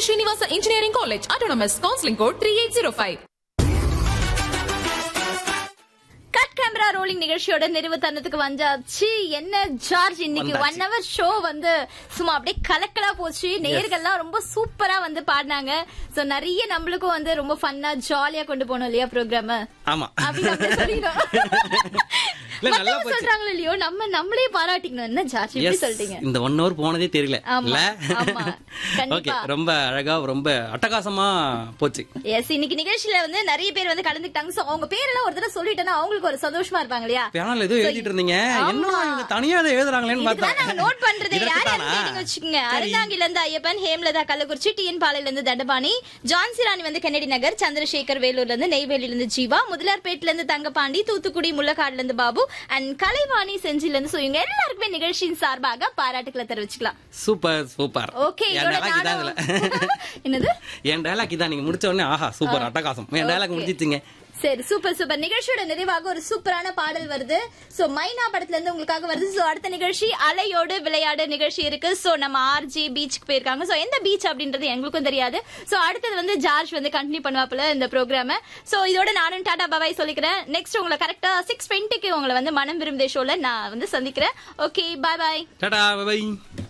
Srinivasa Engineering College, Autonomous, Counseling Code 3805. Cut camera rolling நிகழ்ச்சியோட நிறைவு தருணத்துக்கு வந்தாச்சு என்ன ஜார்ஜ் இன்னைக்கு ஒன் வந்தாச்சு. ஹவர் ஷோ வந்து சும்மா அப்படியே கலக்கலா போச்சு நேர்கள்லாம் ரொம்ப சூப்பரா வந்து பாடினாங்க சோ நிறைய நம்மளுக்கும் வந்து ரொம்ப ஃபன்னா ஜாலியா கொண்டு போனோம் இல்லையா ப்ரோக்ராம் ஆமா அப்படி அப்படியே சொல்லிடணும். இல்ல, நல்லா மத்தவங்க போச்சு. சொல்றாங்களோ இல்லையோ நம்ம நம்மளே பாராட்டிக்கணும் என்ன ஜார்ஜ் இப்படி Yes, சொல்லிட்டீங்க இந்த ஒன் ஹவர் போனதே தெரியல ஆமா, இல்ல ஆமா. கண்டிப்பா. ஓகே ரொம்ப அழகா ரொம்ப அட்டகாசமா போச்சு எஸ் இன்னைக்கு நிகழ்ச்சியில வந்து நிறைய பேர் வந்து கலந்துக்கிட்டாங்க சோ அவங்க பேரெல்லாம் ஒரு தடவை சொல்லிட்டேன்னா அவங்களுக்கு ஒரு சந்தோஷமா இருப்பாங்க இல்லையா பேனல் ஏதோ எழுதிட்டு இருந்தீங்க ஆமா. என்ன இவங்க தனியா இதை எழுதுறாங்களேன்னு இதுதான் நாங்க நோட் பண்றது இதற்கு யார் தானா? யாருன்னு நீங்க வச்சுக்கோங்க சரி. அறந்தாங்கில இருந்து ஐயப்பன் ஹேம்லதா கள்ளக்குறிச்சி டிஎன் பாளையில இருந்து தண்டபாணி ஜான்சி ராணி வந்து கென்னடி நகர் சந்திரசேகர் வேலூர்ல இருந்து நெய்வேலியில இருந்து ஜீவா முதலார்பேட்ல இருந்து தங்கபாண்டி தூத்துக்குடி முள்ளக்காடுல இருந்து பாபு அண்ட் கலைவாணி செஞ்சில இருந்து so இவங்க எல்லாருக்குமே நிகழ்ச்சியின் சார்பாக பாராட்டுக்களை தெரிவிச்சுக்கலாம் சூப்பர் சூப்பர் ஓகே என் இதோட dialogue இதான் நானும் இதுல. என்னது என் டைலாக் இதான் நீங்க முடிச்ச உடனே ஆஹா சூப்பர் அட்டகாசம் என் டைலாக் Okay. முடிச்சிச்சுங்க சரி சூப்பர் சூப்பர் நிகழ்ச்சியோட நிறைவாக ஒரு சூப்பரான பாடல் வருது சோ மைனா படத்துல இருந்து உங்களுக்காக வருது சோ அடுத்த நிகழ்ச்சி அலையோடு விளையாடு நிகழ்ச்சி இருக்கு சோ நம்ம ஆர்ஜி பீச்சுக்கு போயிருக்காங்க சோ எந்த பீச் அப்படின்றது எங்களுக்கும் தெரியாது சோ அடுத்தது வந்து ஜார்ஜ் வந்து கண்டினியூ பண்ணுவாப்புல இந்த ப்ரோக்ராம சோ இதோட நானும் டாடா பாபாய் சொல்லிக்கிறேன் நெக்ஸ்ட் உங்களை கரெக்டா சிக்ஸ் டுவெண்ட்டிக்கு உங்களை வந்து மனம் விரும்புதே ஷோல நான் வந்து சந்திக்கிறேன் okay bye bye tata by